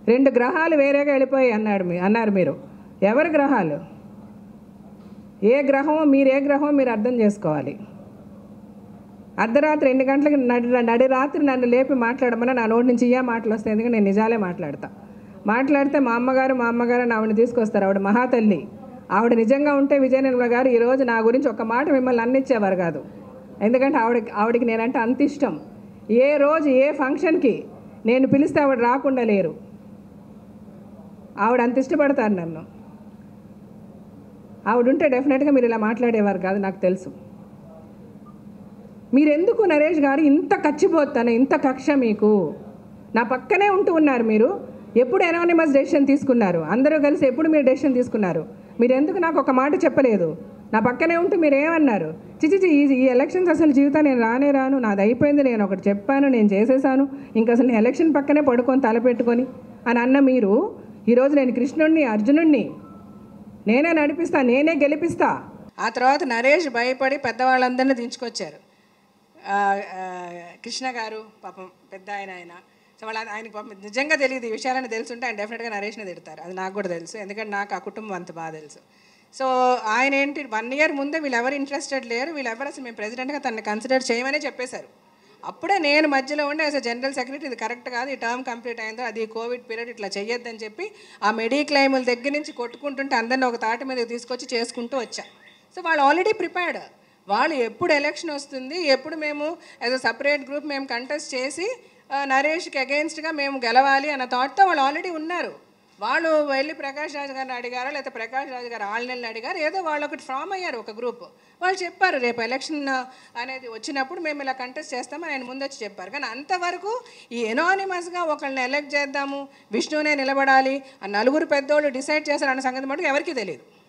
రెండు గ్రహాలు వేరేగా వెళ్ళిపోయి అన్నాడు మీ అన్నారు మీరు ఎవరి గ్రహాలు ఏ గ్రహమో మీరు ఏ గ్రహమో మీరు అర్థం చేసుకోవాలి అర్ధరాత్రి ఎన్ని గంటలకి నడి నడి రాత్రి నన్ను లేపి మాట్లాడమని నా నోటి నుంచి ఇయ్యా మాటలు వస్తాయి ఎందుకంటే నేను నిజాలే మాట్లాడతా మాట్లాడితే మా అమ్మగారు మా అమ్మగారు అని ఆవిడని తీసుకొస్తారు ఆవిడ మహాతల్లి ఆవిడ నిజంగా ఉంటే విజయనిర్మల గారు ఈరోజు నా గురించి ఒక మాట మిమ్మల్ని అన్నిచ్చేవారు కాదు ఎందుకంటే ఆవిడ ఆవిడకి నేనంటే అంత ఇష్టం ఏ రోజు ఏ ఫంక్షన్కి నేను పిలిస్తే ఆవిడ రాకుండా లేరు ఆవిడ అంత ఇష్టపడతారు నన్ను ఆవిడ ఉంటే డెఫినెట్గా మీరు ఇలా మాట్లాడేవారు కాదు నాకు తెలుసు మీరెందుకు నరేష్ గారు ఇంత కచ్చిపోతాను ఇంత కక్ష మీకు నా పక్కనే ఉంటూ ఉన్నారు మీరు ఎప్పుడు ఎనానిమస్ డెసిషన్ తీసుకున్నారు అందరూ కలిసి ఎప్పుడు మీరు డెసిషన్ తీసుకున్నారు మీరు ఎందుకు నాకు ఒక మాట చెప్పలేదు నా పక్కనే ఉంటూ మీరు ఏమన్నారు చిచిచి ఈ ఈ ఎలక్షన్స్ అసలు జీవితం నేను రానే రాను నాది అయిపోయింది నేను ఒకటి చెప్పాను నేను చేసేసాను ఇంకా అసలు నేను ఎలక్షన్ పక్కనే పడుకొని తలపెట్టుకొని అని అన్న మీరు ఈరోజు నేను కృష్ణుణ్ణి అర్జునుణ్ణి నేనే నడిపిస్తా నేనే గెలిపిస్తా ఆ తర్వాత నరేష్ భయపడి పెద్దవాళ్ళందరినీ దించుకొచ్చారు ఆ, ఆ, కృష్ణ గారు పాపం పెద్ద ఆయన ఆయన సో వాళ్ళ ఆయనకి పాపం నిజంగా తెలియదు ఈ విషయాలని తెలుసుంటే ఆయన డెఫినెట్గా నరేష్ని తిడతారు అది నాకు కూడా తెలుసు ఎందుకంటే నాకు ఆ కుటుంబం అంత బాగా తెలుసు సో ఆయన ఏంటి వన్ ఇయర్ ముందే వీళ్ళు ఎవరు ఇంట్రెస్టెడ్ లేరు వీళ్ళు ఎవరు అసలు మేము ప్రెసిడెంట్గా తనని కన్సిడర్ చేయమనే చెప్పేశారు అప్పుడే నేను మధ్యలో ఉండి యాజ్ జనరల్ సెక్రటరీ ఇది కరెక్ట్ కాదు ఈ టర్మ్ కంప్లీట్ అయిందో అది కోవిడ్ పీరియడ్ ఇట్లా చెయ్యొద్దని చెప్పి ఆ మెడిక్లైముల దగ్గర నుంచి కొట్టుకుంటుంటే అందరిని ఒక తాటి మీద తీసుకొచ్చి చేసుకుంటూ వచ్చా సో వాళ్ళు ఆల్రెడీ ప్రిపేర్డ్ వాళ్ళు ఎప్పుడు ఎలక్షన్ వస్తుంది ఎప్పుడు మేము యాజ్ అ సపరేట్ గ్రూప్ మేము కంటెస్ట్ చేసి ఆ, నరేష్కి అగెయిన్స్ట్గా మేము గెలవాలి అన్న థాట్తో వాళ్ళు ఆల్రెడీ ఉన్నారు వాళ్ళు వెళ్ళి ప్రకాష్ రాజు గారిని అడిగారా లేకపోతే ప్రకాష్ రాజు గారు ఆళ్ళని అడిగారు ఏదో వాళ్ళు ఒకటి ఫామ్ అయ్యారు ఒక గ్రూప్ వాళ్ళు చెప్పారు రేపు ఎలక్షన్ అనేది వచ్చినప్పుడు మేము ఇలా కంటెస్ట్ చేస్తామని ఆయన ముందు వచ్చి చెప్పారు కానీ అంతవరకు ఈ ఎనానిమస్గా ఒకళ్ళని ఎలక్ట్ చేద్దాము విష్ణునే నిలబడాలి ఆ నలుగురు పెద్దోళ్ళు డిసైడ్ చేశారు అన్న సంగతి మటుకు ఎవరికీ తెలియదు